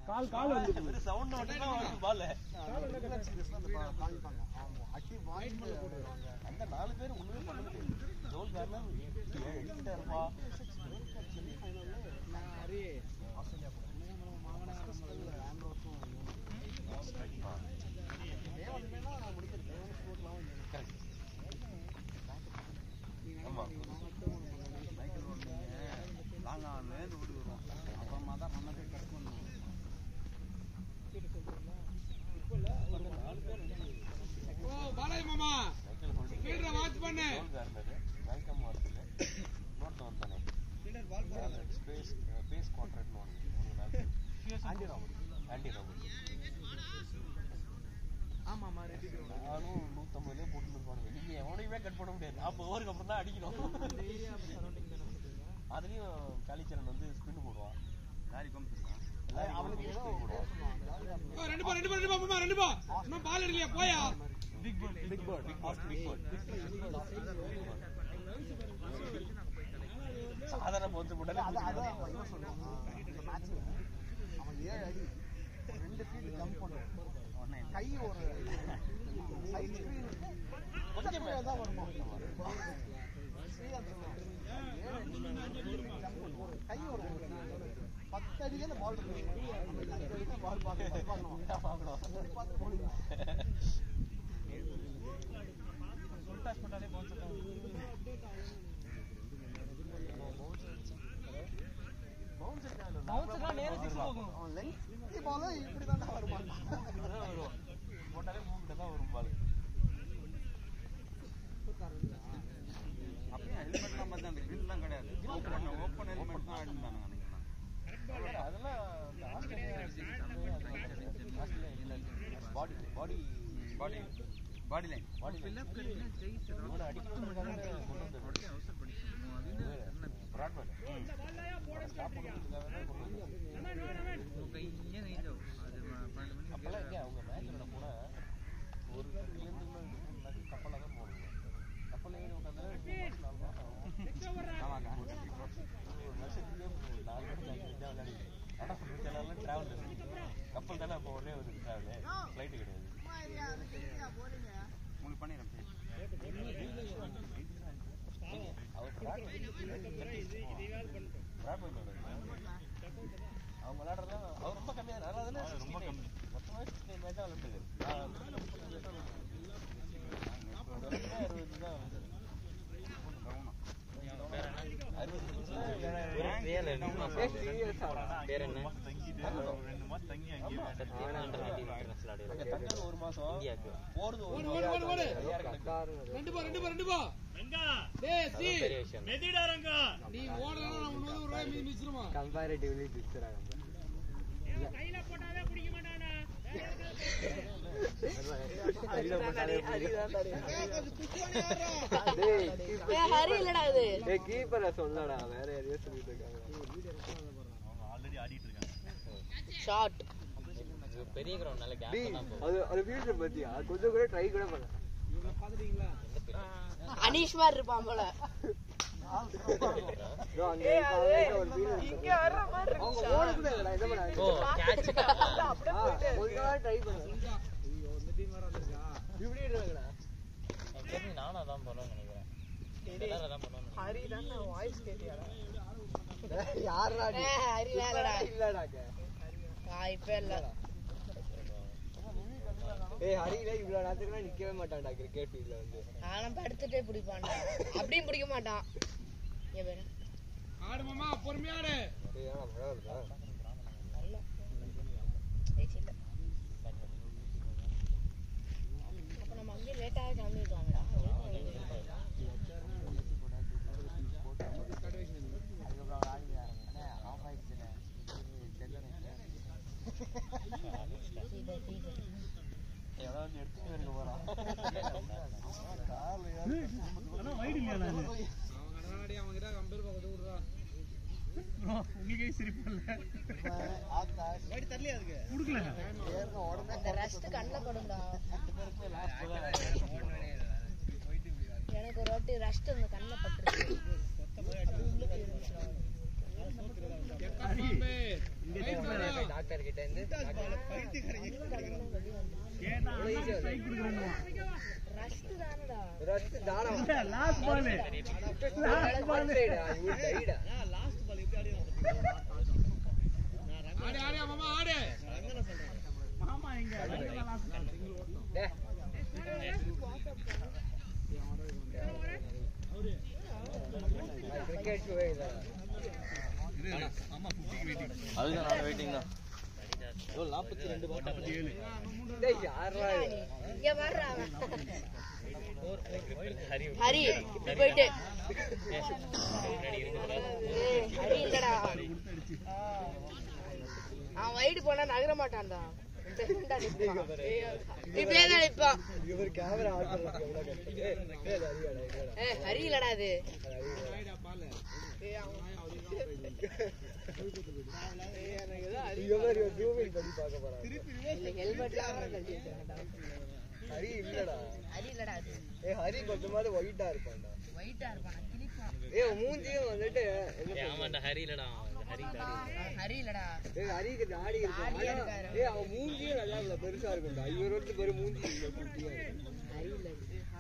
கால் கால் வந்து வெறும் சவுண்ட் மட்டும் தான் வருது பால் அந்த நாலு பேர் ஒண்ணுமே பண்ண முடியாது ஜோல் கார்னர் எடுத்துட்டா இருப்பா ஆமா ஓ பாலாஜி மாமா மைக்கேல் ஹோல்டிங் ஃபீல்டரை வாட்ச் பண்ணு ஜோல் கார்னர் மைக்கம் மார்டில் இன்னொருத்தன் வந்தானே ஸ்பேஸ் பேஸ் கான்ட்ராக்ட்னு ஒன்று ஆண்டி ராபர்ட் ஆண்டி ராபர்ட் நானும் நூற்றம்பதுலேயே போட்டு இருப்பானுங்க நீங்க எவனையுமே கட் பண்ண முடியாது நாற்பது ஓவருக்கு அப்புறம் தான் அடிக்கணும் அதுலயும் காளிச்சரன் வந்து ஸ்பின் போடுவான் அவனுக்கு ஸ்பின் போடுவான் ஓ, ரெண்டு பா ரெண்டு பா ரெண்டு பா மாமா ரெண்டு பா இன்னும் பால் எடுக்கலையா போயா big bird big bird big bird big bird சாதாரண போத்து போட்டாலே கை ஒரு side screen கொஞ்சம் மேல. தான் வருமா ஸ்ரீகாந்த் சொன்னான். ஏழு அடி jump பண்ணுவான். கை ஒரு பத்து அடிக்கு அந்த பால் இருக்கு நம்ம இந்த அஞ்சு அடிக்கு பால் பார்க்கணும் பார்க்கணும் பார்க்கணும். பார்த்து bowling. அவன் lengthy ball உ இப்படிதான்டா வருமா இப்படிதான் வரும். போட்டாலே மூக்கிட்ட தான் வரும் பால் அதெல்லாம் இந்த ஆஸ்திரேலியா ஆஸ்திரேலியா இல்ல பாடி பாடி பாடி பாடி லைன் பாடி லைன் இவனை அடிக்கிறதுக்காக கொண்டு வந்தது பிராட்மேன் ஸ்டாப் பண்ணுறதுக்காக கொண்டு வந்தது அப்பெல்லாம் எங்க அவங்க மேட்ச் விளையாட போனா ஒரு கட்டிலேருந்து இன்னும் கப்பலில் தான் போகணும் கப்பலில் ஏறி உட்காந்து நாலு மாசம் ஆகும் ஒரு வருஷத்துலயே நாலு மணிக்கு அஞ்சு மணிக்கு தான் விளையாடி ஆனால் எல்லாரும் டிராவல் இருக்கு கப்பல் தானே அப்போ ஒரே ஒரு டிராவல் ஃப்ளைட்டு கிடையாது அவர் அவங்க விளையாடுறதா அவர் ரொம்ப கம்மியா இருந்தாரு அதனால ரொம்ப கம்மி மொத்தமாக சிக்ஸ்டி நைன் மேட்ச் தான் விளையாண்டுருக்காரு அறுபது தான் அங்க தங்குறது ஒரு மாசம் போறது ஒரு ஓடு, ஓடு, ஓடு, ஓடு. மாசம் ரெண்டு பா ரெண்டு பா ரெண்டு பா டேய் சி நீ ஓடலாம் நான் முன்னூறு ரூபாய் மீதி மிச்சிருமா கம்பேரிட்டிவ்லி பிக்சரா ஹரி இல்லடா இது கீப்பரை சொல்லடா வேற எதையோ சொல்லிட்டு இருக்காங்க ஷார்ட் பெரிய கிரவுண்ட் நல்ல கேப் டேய், அது அது ஃபீல்டர் பத்தியா கொஞ்சம் கூட ட்ரை கூட பண்ணல அனீஷ் மாதிரி இருப்பான் போல இதோ அங்க இருக்காங்க, ஒரு fielder இருக்காங்க. அவங்க ஓட கூட இல்லடா என்ன பண்ணாங்க ஓ கேட்ச் ஆ, கொஞ்ச நாள் ட்ரை பண்ணல இப்படி இருக்காங்கடா தெரிஞ்சு நானும் அதான் பண்ணுவேன்னு நினைக்கிறேன் எல்லாரும் அதான் பண்ணுவாங்க யாரா நீ? ஏய், ஹரி வேலைடா இல்லடாக்க வாய்ப்பே இல்ல ஏய் ஹரியில இவ்வளவு நேரத்துக்குலாம் நிக்கவே மாட்டான்டா கிரிக்கெட் ஃபீல்ட்ல வந்து நானும் படுத்துட்டே பிடிப்பான்டா அப்படியும் பிடிக்க மாட்டான் இங்க பாரு. ஆடு மாமா பொறுமையா ஆடு ஏய் ஏன்னா மழை வருதா நல்ல. ஏய், சின்ன. அப்ப நம்ம அங்கேயே லேட்டாக கிளம்பிடுவாங்கடா சீதா, சீதா. எவனாவது எடுத்துட்டு இருக்க போறான் அவன் கடனாடி அவன் கிட்ட கம்பேர் பக்கத்து விடுறா அந்த ரஸ்ட் கண்ணில் படும்டா எனக்கு ஒரு வாட்டி ரஸ்ட் அந்த கண்ணில் பட்டுருச்சு அது உள்ள போயிருந்துச்சுடா. எக்கா பாம்பே. ரைட் வாடா. டாக்டர் கிட்ட இருந்து கேட்டா அண்ணா ஸ்ட்ரைக் கொடுக்குறேன்னு ரஷ்ட் தானடா ரஸ்ட் தானா லாஸ்ட் பால் லாஸ்ட் பால் ஆடு ஆடு மாமா ஆடு மாமா இங்க லாஸ்ட் கிரிக்கெட் ஷோவே அதுதான் நான் வெயிட்டிங் தான் எவ்வளோ நாற்பத்தி ரெண்டு நாற்பத்தி ஏழு டேய் யாரா இது? இங்க வர்றா அவன். ஹரி இப்படி போயிட்டு ஏய், ஹரி இல்லடா அவன் வைடு போனா நகர மாட்டான்டா இப்படியே தான் நிப்பான் இவர் கேமரா ஆன் பண்றதுக்கு எவ்வளவு கஷ்டம் ஏய், ஏய், அது அறியாடா, அறியாடா. ஏய், ஹரி இல்லடா அது இங்க பாரு, இவன் zoom in பண்ணி பார்க்க போறான். ஹெல்மெட்லாம் அவன் கழட்டி வச்சிருக்கான்டா. ஹரி இல்லடா ஹரி இல்லடா அது ஏய் ஹரி கொஞ்சமாவது ஒயிட்டா இருப்பான்டா ஒயிட்டா இருப்பான் கிளிப்பான் ஏய் மூஞ்சியும் வந்துட்டு என்ன சொல்றது? ஆமாண்டா ஹரி இல்லடா ஹரி அவன் ஹரி இல்லடா ஏய் ஹரிக்கு தாடி இருக்கும் தாடியா ஆனா, இருக்காரு. ஏய் அவன் மூஞ்சியும் நல்லா இவ்வளவு பெருசா இருக்கும்டா இவர் வந்து பாரு மூஞ்சி இவ்வளவு குட்டியா இருக்கும். ஹரி இல்ல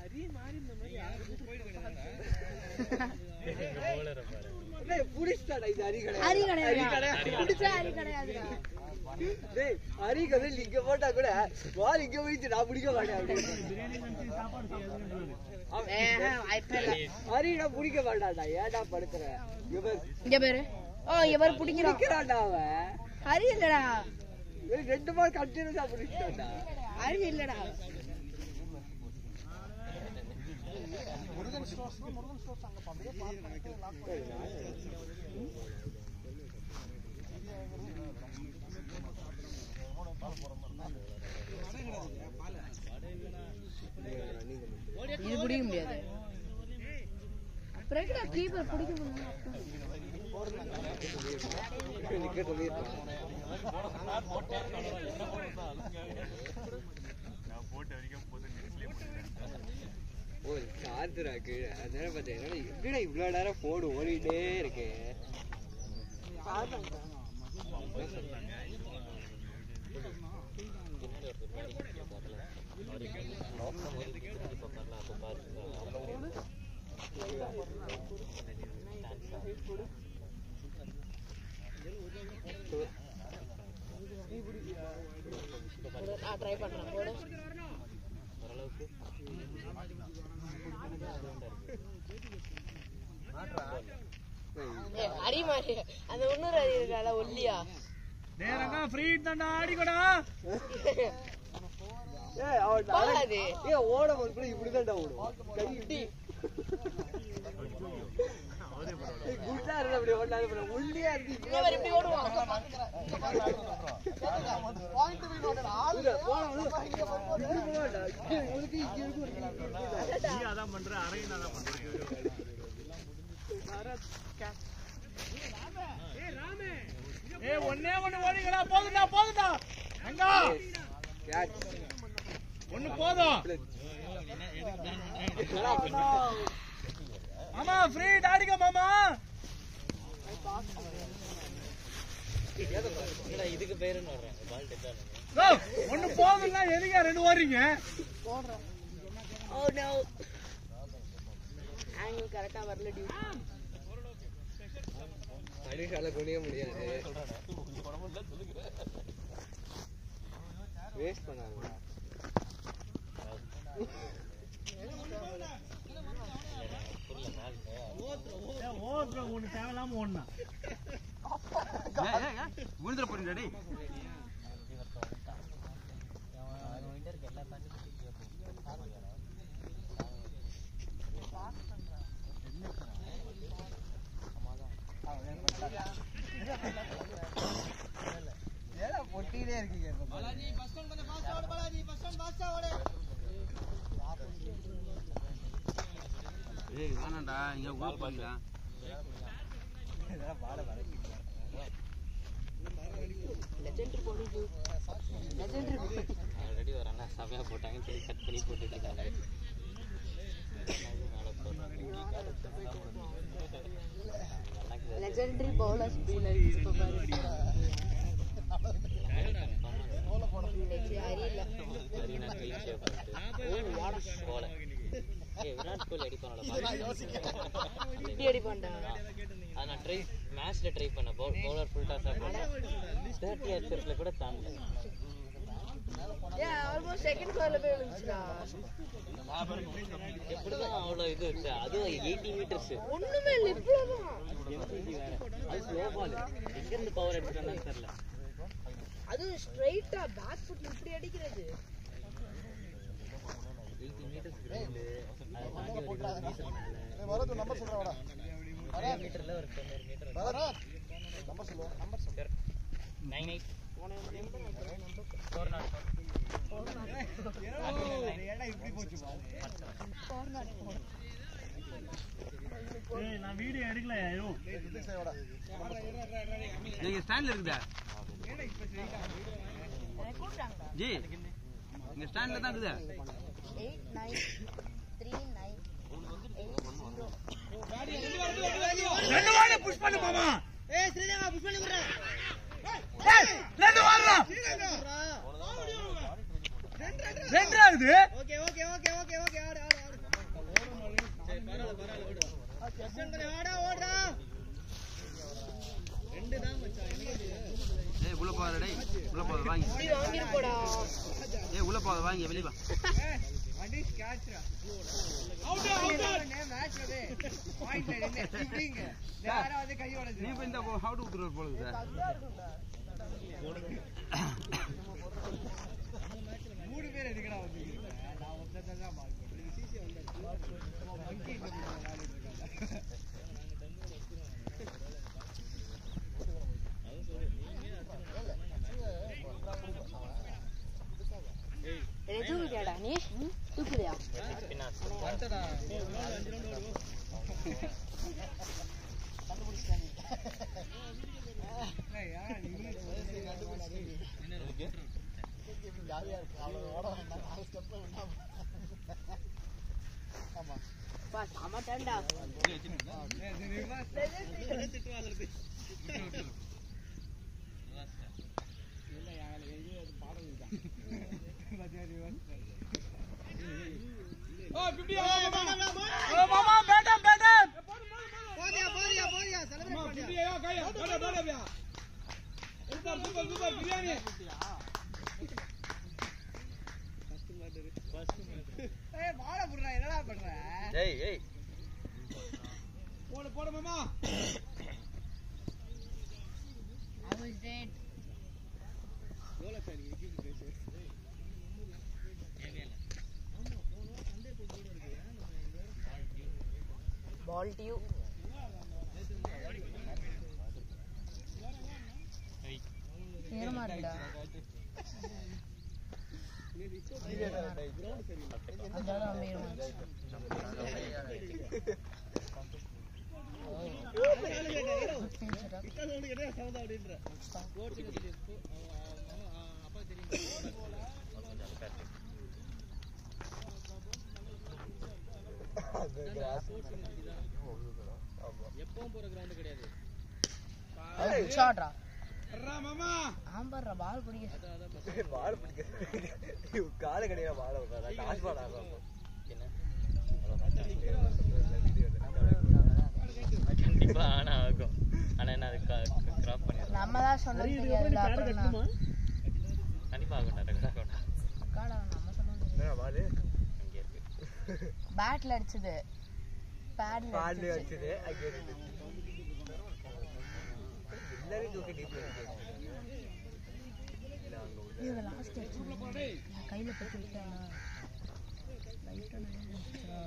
போலற பாரு டேய், புடிச்சிட்டாடா இது ஹரி கிடையாது ஹரி ஹரி கிடையாது பிடிச்சா ஹரி கிடையாதுடா டேய் ஹரி கதை இங்க போட்டா கூட வால் இங்க போயிடுச்சு நான் பிடிக்க மாட்டேன் அப்படின்னு. சாப்பாடு செய்யாதுன்றாரு அவன் ஏஹே, வாய்ப்பே இல்ல ஹரி நான் பிடிக்க மாட்டான்டா ஏன்டா படுத்துற இவர் இங்க பாரு ஓ இவர் பிடிக்கிறான் பிடிக்கிறான்டா அவன் ஹரி இல்லடா ஏய், ரெண்டு மால் கண்டினியூஸா பிடிச்சிட்டான்டா ஹரி இல்லடா முருகன் ஸ்டோர்ஸ் முருகன் ஸ்டோர்ஸ் அங்க அப்படியே பார்த்து லாக் இது பிடிக்க முடியாது அப்புறம் எதுக்குடா கீப்பர் பிடிக்க முடியும் நிக்க சொல்லியிருக்கான் ஓ சார்ஜரா கீழே அதனால பார்த்தீங்கன்னா எப்படிடா இவ்வளோ நேரம் போடு ஓடிட்டே இருக்கு நான் ட்ரை பண்றேன் போடு ஏய், அடி மாதிரி அந்த இன்னொரு அடி இருக்கால ஒல்லியா நேரங்க ஃப்ரீ தான்டா ஆடிக்கடா ஏய் அவன் போகாது ஏய் ஓட கூட இப்படிதான்டா ஓடும் கை இப்படி ஏய், குண்டா இருந்தா அப்படி ஓடாது bro. ஒல்லியா இருந்து இங்க பாரு இப்படி ஓடுவான் பாயிண்ட் வீண் ஓடல ஆளு இல்ல, போனா வந்து இப்படி போவான்டா. இங்க இவனுக்கு இங்க இருக்கு, ஒரு இங்க இருக்கு. நீ அதான் பண்ற அரையும் அதான் பண்றேன் ஏ ஒண்ணே ஒண்ணு ஓடிங்கடா போதுடா போதுடா எங்க Catch. ஒண்ணு போதும் மாமா ஃப்ரீ டாடிங்க மாமா என்னடா இதுக்கு பேருன்னு வர்றேன் பால் டெட் ஓ, ஒண்ணு போதும்னா எதுங்க ரெண்டு ஓடுறீங்க ஓ நோ ஆங்கிள் கரெக்டா வரல டியூ மனுஷால குனிய முடியாது வேஸ்ட் பண்ணாங்க ஓடுற ஒண்ணு தேவையில்லாம ஒண்ணா விழுந்துட போறீங்க டேய் ஏடா பொட்டியிலே இருக்கீங்க ஏய் வேணாம்டா இங்க ஊர் போறீங்களா லெஜெண்டரி போடு லெஜெண்டரி ஆல்ரெடி ஒரு அண்ணா செமையா போட்டாங்கன்னு சொல்லி கட் பண்ணி போட்டுட்டு இருக்காங்க லெஜெண்டரி பவுலர் ஸ்பின்னர் இப்ப பாரு ஸ்கூல் அடிப்பானோட இதை நான் யோசிக்கிறேன். இப்படி அடிப்பான்டா அது நான் ட்ரை மேட்ச்ல ட்ரை பண்ண பவுலர் ஃபுல் டாஸ் தேர்ட்டி அச்சர்ஸ்ல கூட தாண்டல ஏ ஆல்மோஸ்ட் செகண்ட் ஃப்ளோர்ல போய் விழுந்துச்சுடா எப்படிதான் அவ்வளோ இது இருக்கு அதுவும் எயிட்டி மீட்டர்ஸ் ஒண்ணுமே இல்ல இவ்வளவுதான் அது ஸ்லோ பால் எங்க இருந்து பவர் எடுத்துட்டு தெரியல அதுவும் ஸ்ட்ரைட்டா பேக் ஃபுட்ல இப்படி அடிக்கிறது எயிட்டி மீட்டர்ஸ் கிரவுண்டு அதை தாண்டி ஒரு இருபது மீட்டர் மேல ஏய், பரத், ஒரு number சொல்றா, வாடா. இருபது மீட்டர்ல ஒரு தொண்ணூறு மீட்டர் பரத், number சொல்லு, number சொல்லு. நைன் எயிட் ஃபோர் நாட் நான் வீடியோ எடுக்கல ஐயோ ஏய், இது சரி, வாடா. நீங்க ஸ்டாண்ட்ல இருக்குதா ஜி இங்க ஸ்டாண்ட்ல தான் இருக்குதா eight nine three nine eight zero ரெண்டு வாங்க புஷ் பண்ணு மாமா ஏய், ஸ்ரீதேவா, push பண்ணி விடுறா. ஏய் ரெண்டு வாங்க ரெண்டு ஆகுது okay, okay, okay, okay, okay, ஆடு, ஆடு, ஆடு. சரி, பரவாயில்ல, பரவாயில்ல, விடு. கிருஷ்ணன் கொஞ்சம் வாடா, ஓடுடா. ரெண்டு தான் மச்சான், எனக்கு இது. ஏய் உள்ள போகாத டேய் உள்ள போகாத வாங்கி இப்படி வாங்கிருக்கோடா ஏய் உள்ள போகாத வாங்கி வெளிய வா வண்டி ஸ்கேட்ச்ரா. அவுட் அவுட் நே, match அது. Point ல நின்னு, இப்படிங்க. நேரா வந்து கை உடைச்சு. நீ இப்ப இந்த ஹவுட் ஊத்துற போல இருக்குதா மூணு பேர் எதுக்குடா வந்துருக்கீங்க? நான் ஒருத்தன் தான் mark பண்றேன். CC வந்தாச்சு. monkey இந்த பக்கம் விளையாடிட்டு இருக்காங்க. என்னை தூக்குறியாடா நீ தூக்குறியா ஸ்பின்னாஸ் ஏய், ஏன் நீ பா செம டேண்டா மாமா பேட்டம் பேட்டம் போதியா போதியா போதியா செலிப்ரேட் பண்ணியா பிரியா கையா பேட பேட பியா சூப்பர் சூப்பர் சூப்பர் பிரியாணி ஏய் வாழ புடுறா என்னடா பண்ற ஏய் ஏய் போடு போடு மாமா பால் டியூ நேரமா இருக்குடா அதான் அமையணும் ஷாட்ரா வர்றா மாமா ஆம்பர்ரா பால் பிடிக்க பால் பிடிக்க கால கடையில பால் விடுறா டாஸ் பால் ஆடுறோம் கண்டிப்பா ஆனா ஆகும் ஆனா என்ன அது கிராப் பண்ணிடுறோம் நம்ம தான் சொன்னது தெரியாதுல அப்புறம் நான் கண்டிப்பா ஆகும்டா ரெகுலர் ஆகும்டா அக்காடா நம்ம சொன்னது பால் அங்கே இருக்கு பேட்ல அடிச்சது பேட்ல பால் அடிச்சது வச்சது அங்கே இருக்கு எல்லாரும் தூக்கி டீப்ல இருக்கு இல்ல அங்க உள்ள இது லாஸ்ட் அடிச்சது நான் கையில பட்டு விட்டானா லைட்டா நல்லா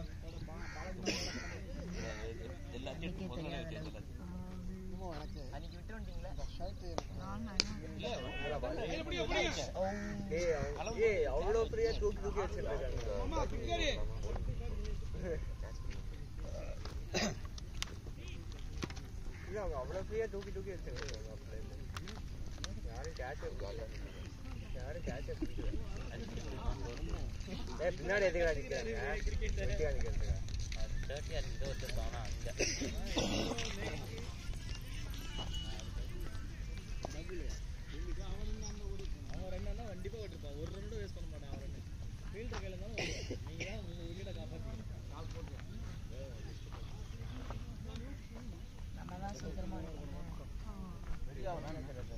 எல்லாத்தையும் எடுத்து முதல்ல வச்சு வச்சுக்கலாம் அன்னைக்கு விட்டு வந்துட்டீங்களா ஏய் அவங்க- ஏய் அவ்வளவு பெரிய தூக்கி தூக்கி வச்சிருக்காங்க இல்ல அவங்க அவ்வளவு ஃப்ரீயா தூக்கி தூக்கி வச்சிருக்காங்க யாரும் கேட்ச் எடுக்கல யாரும் கேட்ச் எடுக்கல ஏய் பின்னாடி எதுக்கு அடிக்கிறாங்க வெட்டி அடிக்கிறதுக்கு தேர்ட்டி அடிக்கிட்ட வச்சிருக்கோம் ஆனா அங்க அவன் ரெண்டு அண்ணா கண்டிப்பா விட்டுருப்பான் ஒரு ரன் வேஸ்ட் பண்ண மாட்டான் அவன் ஃபீல்டர் கையில இருந்தாலும் நீங்க தான் உங்க விக்கெட்டை காப்பாற்றீங்க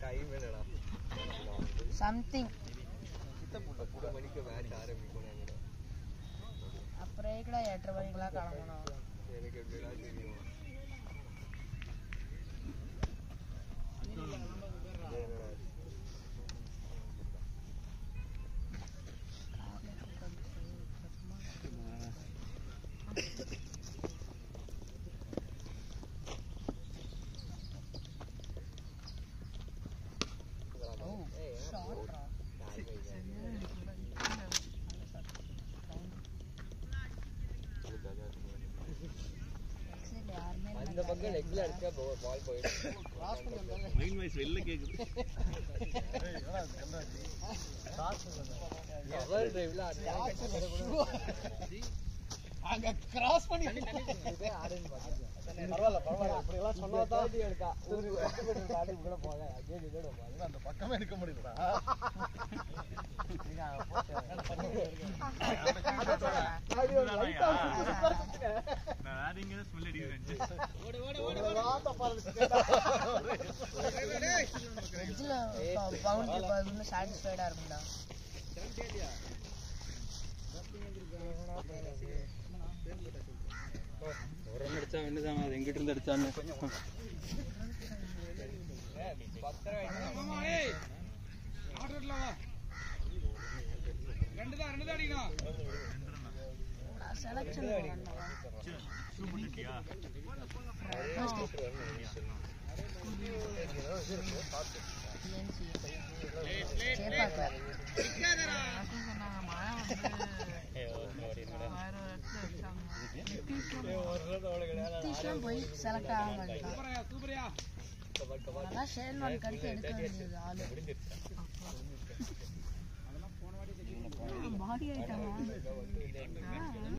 டைம் என்னடா சம்திங் பத்து மணிக்கு மேட்ச் ஆரம்பிக்கும் நாங்கள் அப்புறம் ஏக்கடா எட்டரை மணிக்கெல்லாம் கிளம்பணும் எனக்கு எப்படிடா தெரியும் ஓ ஷார்ட்ரா யாருமே அந்த பக்கம் லெக்ல அடிச்சா பால் போயிடும் கிராஸ் பண்ணி வந்தாங்க மைண்ட் வாய்ஸ் வெளில கேக்குது எவர் டிரைவ்ல அடிச்சா அங்க கிராஸ் பண்ணி பரவாயில்ல பரவாயில்ல இப்படி எல்லாம் சொன்னாதான் எடுக்கா ஒரு கஷ்டப்பட்டு ஆடி கூட போக அகைன் இதோட போக அந்த பக்கமே எடுக்க முடியுதுடா நான் வேற எங்கேயாவது ஸ்மெல் அடிக்கிறேன் வெஜ்ஜில் பவுண்டரி இன்னும் சாட்டிஸ்ஃபைடாக இருக்கும்டா ஒரு ரன் அடிச்சா வேண்டியதான் அது எங்கிட்ட இருந்து அடிச்சான்னு செலக்ஷன் ஷூ போட்டுட்டியா நிதிஷ்லாம் போய் செலக்ட் ஆக மாட்டான் அதெல்லாம் ஷேர்வான் கருத்து எடுக்க வேண்டியது ஆளு பாடி ஆயிட்டாங்க